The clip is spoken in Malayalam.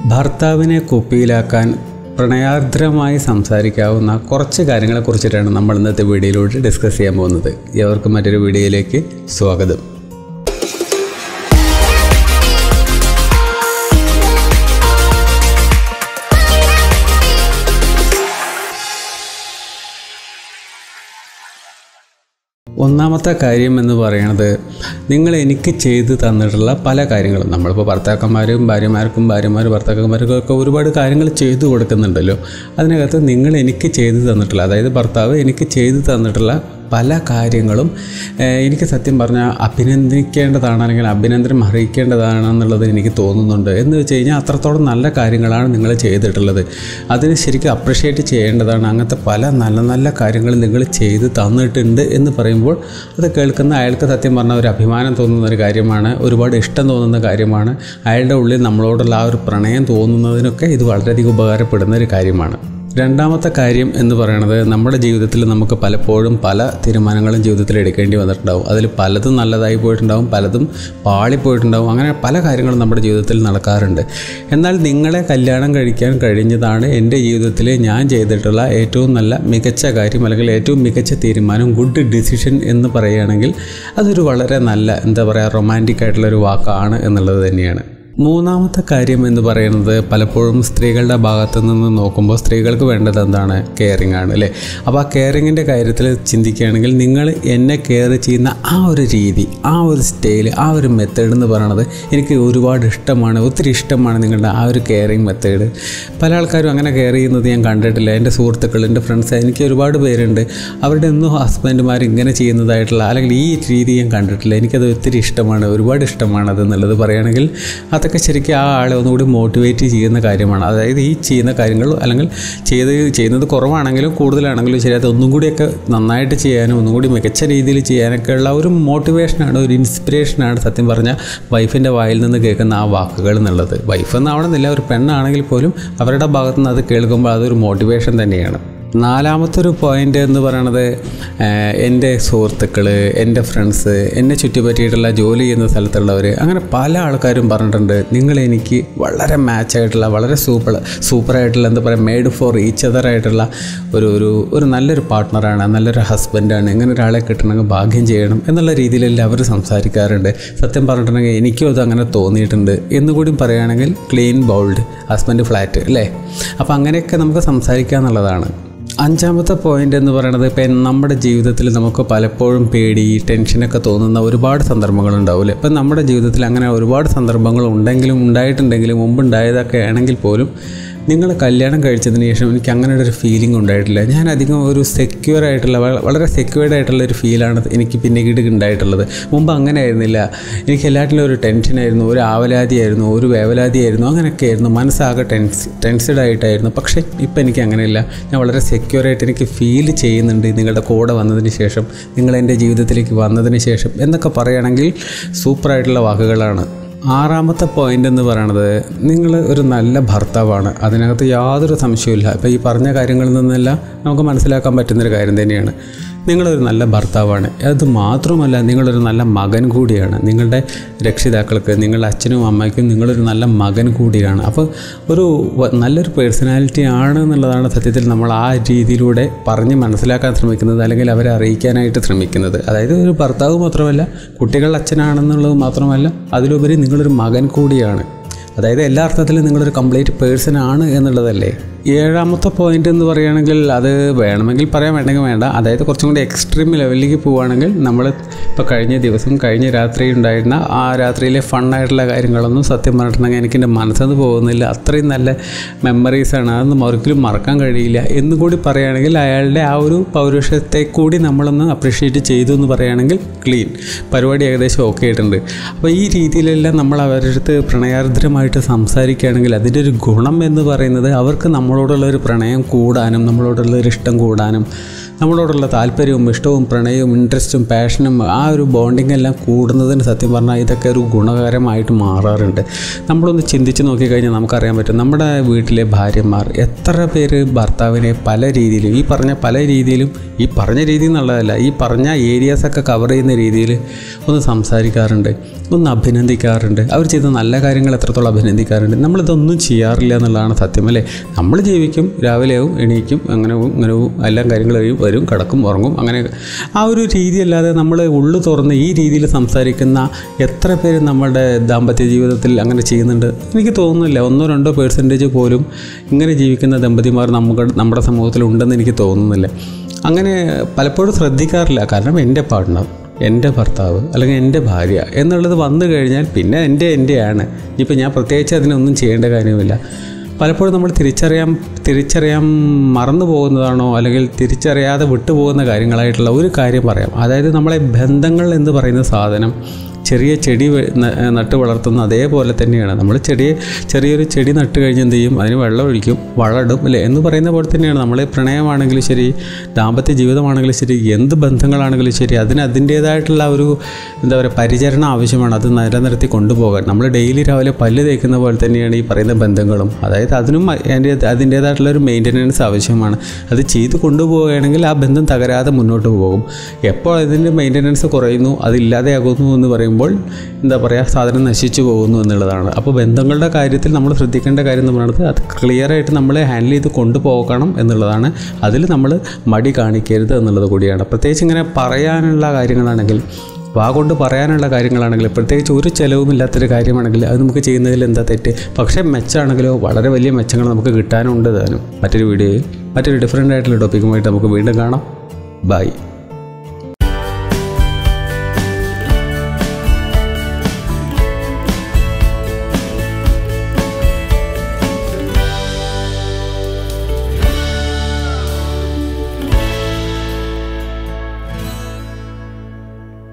ഭർത്താവിനെ കുപ്പിയിലാക്കാൻ പ്രണയാർദ്രമായി സംസാരിക്കാവുന്ന കുറച്ച് കാര്യങ്ങളെക്കുറിച്ചിട്ടാണ് നമ്മൾ ഇന്നത്തെ വീഡിയോയിലൂടെ ഡിസ്കസ് ചെയ്യാൻ പോകുന്നത് ഏവർക്കും മറ്റൊരു വീഡിയോയിലേക്ക് സ്വാഗതം ഒന്നാമത്തെ കാര്യം എന്ന് പറയുന്നത് നിങ്ങൾ എനിക്ക് ചെയ്തു തന്നിട്ടുള്ള പല കാര്യങ്ങളും നമ്മളിപ്പോൾ ഭർത്താക്കന്മാരും ഭാര്യമാർക്കും ഭാര്യമാർ ഭർത്താക്കന്മാർക്കും ഒക്കെ ഒരുപാട് കാര്യങ്ങൾ ചെയ്തു കൊടുക്കുന്നുണ്ടല്ലോ അതിനകത്ത് നിങ്ങൾ എനിക്ക് ചെയ്തു തന്നിട്ടുള്ള അതായത് ഭർത്താവ് എനിക്ക് ചെയ്തു തന്നിട്ടുള്ള പല കാര്യങ്ങളും ഏഹ്, എനിക്ക് സത്യം പറഞ്ഞാൽ അഭിനന്ദിക്കേണ്ടതാണ് അല്ലെങ്കിൽ അഭിനന്ദനം അറിയിക്കേണ്ടതാണെന്നുള്ളത് എനിക്ക് തോന്നുന്നുണ്ട് എന്ന് വെച്ച് കഴിഞ്ഞാൽ അത്രത്തോളം നല്ല കാര്യങ്ങളാണ് നിങ്ങൾ ചെയ്തിട്ടുള്ളത് അതിന് ശരിക്കും അപ്രിഷ്യേറ്റ് ചെയ്യേണ്ടതാണ് അങ്ങനത്തെ പല നല്ല നല്ല കാര്യങ്ങൾ നിങ്ങൾ ചെയ്ത് തന്നിട്ടുണ്ട് എന്ന് പറയുമ്പോൾ അത് കേൾക്കുന്ന അയാൾക്ക് സത്യം പറഞ്ഞാൽ ഒരു അഭിമാനം തോന്നുന്ന ഒരു കാര്യമാണ് ഒരുപാട് ഇഷ്ടം തോന്നുന്ന കാര്യമാണ് അയാളുടെ ഉള്ളിൽ നമ്മളോടുള്ള ആ ഒരു പ്രണയം തോന്നുന്നതിനൊക്കെ ഇത് വളരെയധികം ഉപകാരപ്പെടുന്ന ഒരു കാര്യമാണ് രണ്ടാമത്തെ കാര്യം എന്ന് പറയുന്നത് നമ്മുടെ ജീവിതത്തിൽ നമുക്ക് പലപ്പോഴും പല തീരുമാനങ്ങളും ജീവിതത്തിൽ എടുക്കേണ്ടി വന്നിട്ടുണ്ടാവും അതിൽ പലതും നല്ലതായി പോയിട്ടുണ്ടാവും പലതും പാളിപ്പോയിട്ടുണ്ടാവും അങ്ങനെ പല കാര്യങ്ങളും നമ്മുടെ ജീവിതത്തിൽ നടക്കാറുണ്ട് എന്നാൽ നിങ്ങളെ കല്യാണം കഴിക്കാൻ കഴിഞ്ഞതാണ് എൻ്റെ ജീവിതത്തിൽ ഞാൻ ചെയ്തിട്ടുള്ള ഏറ്റവും നല്ല മികച്ച കാര്യം അല്ലെങ്കിൽ ഏറ്റവും മികച്ച തീരുമാനം ഗുഡ് ഡിസിഷൻ എന്ന് പറയുകയാണെങ്കിൽ അതൊരു വളരെ നല്ല എന്താ പറയുക റൊമാൻറ്റിക് ആയിട്ടുള്ളൊരു വാക്കാണ് എന്നുള്ളത് തന്നെയാണ് മൂന്നാമത്തെ കാര്യം എന്ന് പറയുന്നത് പലപ്പോഴും സ്ത്രീകളുടെ ഭാഗത്തു നിന്ന് നോക്കുമ്പോൾ സ്ത്രീകൾക്ക് വേണ്ടത് എന്താണ് കെയറിങ് ആണ് അല്ലേ അപ്പോൾ ആ കെയറിങ്ങിൻ്റെ കാര്യത്തിൽ ചിന്തിക്കുകയാണെങ്കിൽ നിങ്ങൾ എന്നെ കെയർ ചെയ്യുന്ന ആ ഒരു രീതി ആ ഒരു സ്റ്റൈൽ ആ ഒരു മെത്തേഡ് എന്ന് പറയുന്നത് എനിക്ക് ഒരുപാട് ഇഷ്ടമാണ് ഒത്തിരി ഇഷ്ടമാണ് നിങ്ങളുടെ ആ ഒരു കെയറിങ് മെത്തേഡ് പല ആൾക്കാരും അങ്ങനെ കെയർ ചെയ്യുന്നത് ഞാൻ കണ്ടിട്ടില്ല എൻ്റെ സുഹൃത്തുക്കൾ എൻ്റെ ഫ്രണ്ട്സ് എനിക്ക് ഒരുപാട് പേരുണ്ട് അവരുടെ ഒന്നും ഹസ്ബൻഡുമാർ ഇങ്ങനെ ചെയ്യുന്നതായിട്ടുള്ള അല്ലെങ്കിൽ ഈ രീതി ഞാൻ കണ്ടിട്ടില്ല എനിക്കത് ഒത്തിരി ഇഷ്ടമാണ് ഒരുപാട് ഇഷ്ടമാണ് അത് എന്നുള്ളത് പറയുകയാണെങ്കിൽ അതൊക്കെ ശരിക്കും ആ ആളെ ഒന്നുകൂടി മോട്ടിവേറ്റ് ചെയ്യുന്ന കാര്യമാണ് അതായത് ഈ ചെയ്യുന്ന കാര്യങ്ങൾ അല്ലെങ്കിൽ ചെയ്ത് ചെയ്യുന്നത് കുറവാണെങ്കിലും കൂടുതലാണെങ്കിലും ശരി അത് ഒന്നും കൂടിയൊക്കെ നന്നായിട്ട് ചെയ്യാനും ഒന്നും കൂടി മികച്ച രീതിയിൽ ചെയ്യാനൊക്കെ ഉള്ള ഒരു മോട്ടിവേഷനാണ് ഒരു ഇൻസ്പിറേഷനാണ് സത്യം പറഞ്ഞാൽ വൈഫിൻ്റെ വായിൽ നിന്ന് കേൾക്കുന്ന ആ വാക്കുകൾ എന്നുള്ളത് വൈഫ് എന്നാവണമെന്നില്ല ഒരു പെണ്ണാണെങ്കിൽ പോലും അവരുടെ ഭാഗത്തു നിന്ന് അത് കേൾക്കുമ്പോൾ അതൊരു മോട്ടിവേഷൻ തന്നെയാണ് നാലാമത്തെ ഒരു പോയിന്റ് എന്ന് പറയണത് ഏഹ്, എൻ്റെ സുഹൃത്തുക്കൾ എൻ്റെ ഫ്രണ്ട്സ് എന്നെ ചുറ്റിപ്പറ്റിയിട്ടുള്ള ജോലി ചെയ്യുന്ന സ്ഥലത്തുള്ളവർ അങ്ങനെ പല ആൾക്കാരും പറഞ്ഞിട്ടുണ്ട് നിങ്ങൾ എനിക്ക് വളരെ മാച്ചായിട്ടുള്ള വളരെ സൂപ്പർ സൂപ്പറായിട്ടുള്ള എന്താ പറയുക മെയ്ഡ് ഫോർ ഈച്ച് അതർ ആയിട്ടുള്ള ഒരു ഒരു ഒരു നല്ലൊരു പാർട്ട്ണറാണ് നല്ലൊരു ഹസ്ബൻഡാണ് ഇങ്ങനെ ഒരാളെ കിട്ടണമെങ്കിൽ ഭാഗ്യം ചെയ്യണം എന്നുള്ള രീതിയിലെല്ലാം അവർ സംസാരിക്കാറുണ്ട് സത്യം പറഞ്ഞിട്ടുണ്ടെങ്കിൽ എനിക്കും അത് അങ്ങനെ തോന്നിയിട്ടുണ്ട് എന്നുകൂടി പറയുകയാണെങ്കിൽ ക്ലീൻ ബൗൾഡ് ഹസ്ബൻഡ് ഫ്ലാറ്റ് അല്ലേ അപ്പോൾ അങ്ങനെയൊക്കെ നമുക്ക് സംസാരിക്കുക എന്നുള്ളതാണ് അഞ്ചാമത്തെ പോയിന്റ് എന്ന് പറയുന്നത് ഇപ്പം നമ്മുടെ ജീവിതത്തിൽ നമുക്ക് പലപ്പോഴും പേടി ടെൻഷനൊക്കെ തോന്നുന്ന ഒരുപാട് സന്ദർഭങ്ങൾ ഉണ്ടാവില്ലേ ഇപ്പം നമ്മുടെ ജീവിതത്തിൽ അങ്ങനെ ഒരുപാട് സന്ദർഭങ്ങൾ ഉണ്ടെങ്കിലും ഉണ്ടായിട്ടുണ്ടെങ്കിലും മുമ്പ് ഉണ്ടായതൊക്കെ ആണെങ്കിൽ പോലും നിങ്ങൾ കല്യാണം കഴിച്ചതിന് ശേഷം എനിക്ക് അങ്ങനെ ഒരു ഫീലിംഗ് ഉണ്ടായിട്ടില്ല ഞാൻ അധികം ഒരു സെക്യൂർ ആയിട്ടുള്ള വ- വളരെ സെക്യൂർഡ് ആയിട്ടുള്ള ഒരു ഫീലാണ് എനിക്ക് പിന്നീട് ഉണ്ടായിട്ടുള്ളത് മുമ്പ് അങ്ങനെ ആയിരുന്നില്ല എനിക്ക് എല്ലാറ്റിലും ഒരു ടെൻഷനായിരുന്നു ഒരു ആവലാതിയായിരുന്നു ഒരു വേവലാതിയായിരുന്നു അങ്ങനെയൊക്കെ ആയിരുന്നു മനസ്സാകെ ടെൻസ് ടെൻസ്ഡ് ആയിട്ടായിരുന്നു പക്ഷേ ഇപ്പം എനിക്ക് അങ്ങനെയില്ല ഞാൻ വളരെ സെക്യൂർ ആയിട്ട് എനിക്ക് ഫീൽ ചെയ്യുന്നുണ്ട് നിങ്ങളുടെ കൂടെ വന്നതിന് ശേഷം നിങ്ങൾ എൻ്റെ ജീവിതത്തിലേക്ക് വന്നതിന് ശേഷം എന്നൊക്കെ പറയുകയാണെങ്കിൽ സൂപ്പറായിട്ടുള്ള വാക്കുകളാണ് ആറാമത്തെ പോയിന്റ് എന്ന് പറയുന്നത് നിങ്ങൾ ഒരു നല്ല ഭർത്താവാണ് അതിനകത്ത് യാതൊരു സംശയവുമില്ല ഇപ്പോൾ ഈ പറഞ്ഞ കാര്യങ്ങളിൽ നിന്നെല്ലാം നമുക്ക് മനസ്സിലാക്കാൻ പറ്റുന്നൊരു കാര്യം തന്നെയാണ് നിങ്ങളൊരു നല്ല ഭർത്താവാണ് അത് മാത്രമല്ല നിങ്ങളൊരു നല്ല മകൻ കൂടിയാണ് നിങ്ങളുടെ രക്ഷിതാക്കൾക്ക് നിങ്ങളുടെ അച്ഛനും അമ്മയ്ക്കും നിങ്ങളൊരു നല്ല മകൻ കൂടിയാണ് അപ്പോൾ ഒരു വ- നല്ലൊരു പേഴ്സണാലിറ്റി ആണ് എന്നുള്ളതാണ് സത്യത്തിൽ നമ്മൾ ആ രീതിയിലൂടെ പറഞ്ഞ് മനസ്സിലാക്കാൻ ശ്രമിക്കുന്നത് അല്ലെങ്കിൽ അവരെ അറിയിക്കാനായിട്ട് ശ്രമിക്കുന്നത് അതായത് ഒരു ഭർത്താവ് മാത്രമല്ല കുട്ടികളുടെ അച്ഛനാണെന്നുള്ളത് മാത്രമല്ല അതിലുപരി നിങ്ങളൊരു മകൻ കൂടിയാണ് അതായത് എല്ലാ അർത്ഥത്തിലും നിങ്ങളൊരു കംപ്ലീറ്റ് പേഴ്സൺ ആണ് എന്നുള്ളതല്ലേ ഏഴാമത്തെ പോയിന്റ് എന്ന് പറയുകയാണെങ്കിൽ അത് വേണമെങ്കിൽ പറയാൻ വേണ്ടെങ്കിൽ വേണ്ട അതായത് കുറച്ചും കൂടി എക്സ്ട്രീം ലെവലിലേക്ക് പോവുകയാണെങ്കിൽ നമ്മൾ ഇപ്പോൾ കഴിഞ്ഞ ദിവസം കഴിഞ്ഞ രാത്രി ഉണ്ടായിരുന്ന ആ രാത്രിയിലെ ഫണ്ണായിട്ടുള്ള കാര്യങ്ങളൊന്നും സത്യം പറഞ്ഞിട്ടുണ്ടെങ്കിൽ എനിക്ക് എൻ്റെ മനസ്സിൽ പോകുന്നില്ല അത്രയും നല്ല മെമ്മറീസാണ് അതൊന്നും ഒരിക്കലും മറക്കാൻ കഴിയില്ല എന്ന് കൂടി പറയുകയാണെങ്കിൽ അയാളുടെ ആ ഒരു പൗരുഷത്തെ കൂടി നമ്മളൊന്ന് അപ്രീഷിയേറ്റ് ചെയ്തു എന്ന് പറയുകയാണെങ്കിൽ ക്ലീൻ പരിപാടി ഏകദേശം ഓക്കെ ആയിട്ടുണ്ട് അപ്പോൾ ഈ രീതിയിലെല്ലാം നമ്മൾ അവരുടെ അടുത്ത് പ്രണയാർദ്രമായിട്ട് സംസാരിക്കുകയാണെങ്കിൽ അതിൻ്റെ ഒരു ഗുണം എന്ന് പറയുന്നത് അവർക്ക് നമ്മളോടുള്ള ഒരു പ്രണയം കൂടാനും നമ്മളോടുള്ള ഒരു ഇഷ്ടം കൂടാനും നമ്മളോടുള്ള താല്പര്യവും ഇഷ്ടവും പ്രണയവും ഇൻട്രസ്റ്റും പാഷനും ആ ഒരു ബോണ്ടിങ് എല്ലാം കൂടുന്നതിന് സത്യം പറഞ്ഞാൽ ഇതൊക്കെ ഒരു ഗുണകരമായിട്ട് മാറാറുണ്ട് നമ്മളൊന്ന് ചിന്തിച്ച് നോക്കിക്കഴിഞ്ഞാൽ നമുക്കറിയാൻ പറ്റും നമ്മുടെ വീട്ടിലെ ഭാര്യമാർ എത്ര പേര് ഭർത്താവിനെ പല രീതിയിലും ഈ പറഞ്ഞ പല രീതിയിലും ഈ പറഞ്ഞ രീതി എന്നുള്ളതല്ല ഈ പറഞ്ഞ ഏരിയാസൊക്കെ കവർ ചെയ്യുന്ന രീതിയിൽ ഒന്ന് സംസാരിക്കാറുണ്ട് ഒന്ന് അഭിനന്ദിക്കാറുണ്ട് അവർ ചെയ്ത നല്ല കാര്യങ്ങൾ എത്രത്തോളം അഭിനന്ദിക്കാറുണ്ട് നമ്മളിതൊന്നും ചെയ്യാറില്ല എന്നുള്ളതാണ് സത്യം അല്ലേ നമ്മൾ ജീവിക്കും രാവിലെയാവും എണീക്കും അങ്ങനെ പോവും, ഇങ്ങനെ പോവും, എല്ലാം കാര്യങ്ങൾ കഴിയും വരും കിടക്കും ഉറങ്ങും അങ്ങനെ ആ ഒരു രീതി അല്ലാതെ നമ്മൾ ഉള്ളു തുറന്ന് ഈ രീതിയിൽ സംസാരിക്കുന്ന എത്ര പേര് നമ്മുടെ ദാമ്പത്യ ജീവിതത്തിൽ അങ്ങനെ ചെയ്യുന്നുണ്ട് എനിക്ക് തോന്നുന്നില്ല ഒന്നോ രണ്ടോ പേഴ്സൻറ്റേജ് പോലും ഇങ്ങനെ ജീവിക്കുന്ന ദമ്പതിമാർ നമുക്ക് നമ്മുടെ സമൂഹത്തിൽ ഉണ്ടെന്ന് എനിക്ക് തോന്നുന്നില്ല അങ്ങനെ പലപ്പോഴും ശ്രദ്ധിക്കാറില്ല കാരണം എൻ്റെ പാർട്ട്ണർ എൻ്റെ ഭർത്താവ് അല്ലെങ്കിൽ എൻ്റെ ഭാര്യ എന്നുള്ളത് വന്നു കഴിഞ്ഞാൽ പിന്നെ എൻ്റെ എൻ്റെയാണ് ഇനിയിപ്പോൾ ഞാൻ പ്രത്യേകിച്ച് അതിനൊന്നും ചെയ്യേണ്ട കാര്യമില്ല പലപ്പോഴും നമ്മൾ തിരിച്ചറിയാൻ തിരിച്ചറിയാൻ മറന്നു പോകുന്നതാണോ അല്ലെങ്കിൽ തിരിച്ചറിയാതെ വിട്ടുപോകുന്ന കാര്യങ്ങളായിട്ടുള്ള ഒരു കാര്യം പറയാം അതായത് നമ്മളെ ബന്ധങ്ങൾ എന്ന് പറയുന്ന സാധനം ചെറിയ ചെടി വെ- ന- നട്ട് വളർത്തുന്ന അതേപോലെ തന്നെയാണ് നമ്മൾ ചെടിയെ ചെറിയൊരു ചെടി നട്ട് കഴിഞ്ഞ് എന്ത് ചെയ്യും അതിന് വെള്ളം ഒഴിക്കും വളടും അല്ലേ എന്ന് പറയുന്ന പോലെ തന്നെയാണ് നമ്മൾ പ്രണയമാണെങ്കിലും ശരി ദാമ്പത്യ ജീവിതമാണെങ്കിലും ശരി എന്ത് ബന്ധങ്ങളാണെങ്കിലും ശരി അതിന് അതിൻ്റേതായിട്ടുള്ള ഒരു എന്താ പറയുക പരിചരണം ആവശ്യമാണ് അത് നിലനിർത്തി കൊണ്ടുപോകാൻ നമ്മൾ ഡെയിലി രാവിലെ പല്ല് തേക്കുന്ന പോലെ തന്നെയാണ് ഈ പറയുന്ന ബന്ധങ്ങളും അതായത് അതിനും അതിൻ്റെ അതിൻ്റേതായിട്ടുള്ള ഒരു മെയിൻ്റനൻസ് ആവശ്യമാണ് അത് ചെയ്ത് കൊണ്ടുപോവുകയാണെങ്കിൽ ആ ബന്ധം തകരാതെ മുന്നോട്ട് പോകും എപ്പോൾ അതിൻ്റെ മെയിൻ്റനൻസ് കുറയുന്നു അതില്ലാതെയാകുന്നു എന്ന് പറയുമ്പോൾ എന്താ പറയുക സാധനം നശിച്ചു പോകുന്നു എന്നുള്ളതാണ് അപ്പോൾ ബന്ധങ്ങളുടെ കാര്യത്തിൽ നമ്മൾ ശ്രദ്ധിക്കേണ്ട കാര്യം എന്ന് പറയുന്നത് അത് ക്ലിയറായിട്ട് നമ്മളെ ഹാൻഡിൽ ചെയ്ത് കൊണ്ടുപോകണം എന്നുള്ളതാണ് അതിൽ നമ്മൾ മടി കാണിക്കരുത് എന്നുള്ളത് കൂടിയാണ് പ്രത്യേകിച്ച് ഇങ്ങനെ പറയാനുള്ള കാര്യങ്ങളാണെങ്കിൽ വാ കൊണ്ട് പറയാനുള്ള കാര്യങ്ങളാണെങ്കിൽ പ്രത്യേകിച്ച് ഒരു ചിലവുമില്ലാത്തൊരു കാര്യമാണെങ്കിൽ അത് നമുക്ക് ചെയ്യുന്നതിൽ എന്താ തെറ്റ് പക്ഷേ മെച്ചമാണെങ്കിലോ വളരെ വലിയ മെച്ചങ്ങൾ നമുക്ക് കിട്ടാനുണ്ട് താനും മറ്റൊരു വീഡിയോയിൽ മറ്റൊരു ഡിഫറെൻ്റ് ആയിട്ടുള്ള ടോപ്പിക്കുമായിട്ട് നമുക്ക് വീണ്ടും കാണാം ബൈ